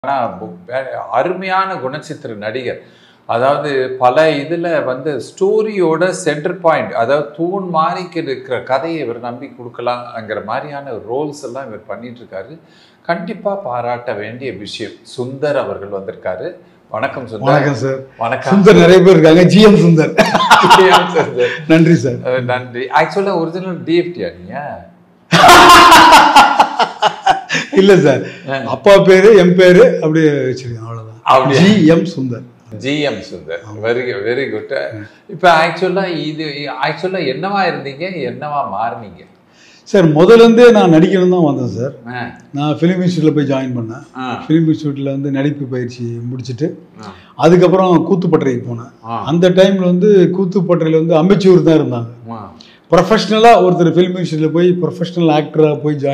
ஆனா பு- வே- அருமையான குணச்சித்திர நடிகர் அதாவது பல இதுல வந்து ஸ்டோரியோட சென்டர் பாயிண்ட் அதாவது தூண் மாறிக்கு இருக்கிற கதையை இவர் நம்பி கொடுக்கலாங்கிற மாதிரியான ரோல்ஸ் எல்லாம் இவர் பண்ணிட்டு இருக்காரு கண்டிப்பா பாராட்ட வேண்டிய விஷயம் சுந்தர் அவர்கள் வந்திருக்காரு வணக்கம் சுந்தர் வணக்கம் சார் வணக்கம் சுந்தர் நிறைய பேர் இருக்காங்க ஜிஎம் சுந்தர் சுந்தர். நன்றி சார் அஹ் நன்றி ஆக்சுவலா ஒரிஜினல் டிஎஃப்டியா நீங்க இல்ல சார் அப்பா பேரு என் பேரு அப்படியே வச்சிருக்கேன் அவ்வளவுதான் அப்படியா? GM Sundar GM Sundar very very good இப்போ ஆக்சுவலா இது ஆக்சுவலா என்னவா இருந்தீங்க என்னவா மாறுனீங்க சார் முதல்ல இருந்தே நான் நடிக்கணும் தான் வந்தேன் சார் ஆ, நான் ஃபிலிம் இன்ஸ்டியூட்டில் போய் ஜாயின் பண்ணேன் ஆ, ஃபிலிம் இன்ஸ்டியூட்டில் வந்து நடிப்பு பயிற்சி முடிச்சுட்டு ஆ, அதுக்கப்புறம் கூத்துப்பட்டறைக்கு போனேன் ஆ. அந்த டைமில் வந்து கூத்துப்பட்டறையில் வந்து அம்பச்சூர் தான் இருந்தாங்க ஆ. ப்ரொஃபஷ்னலாக ஒருத்தர் ஃபிலிம் இன்ஸ்டியூட்டில் போய் ப்ரொஃபஷனல் ஆக்டராக போய் ஜாயின்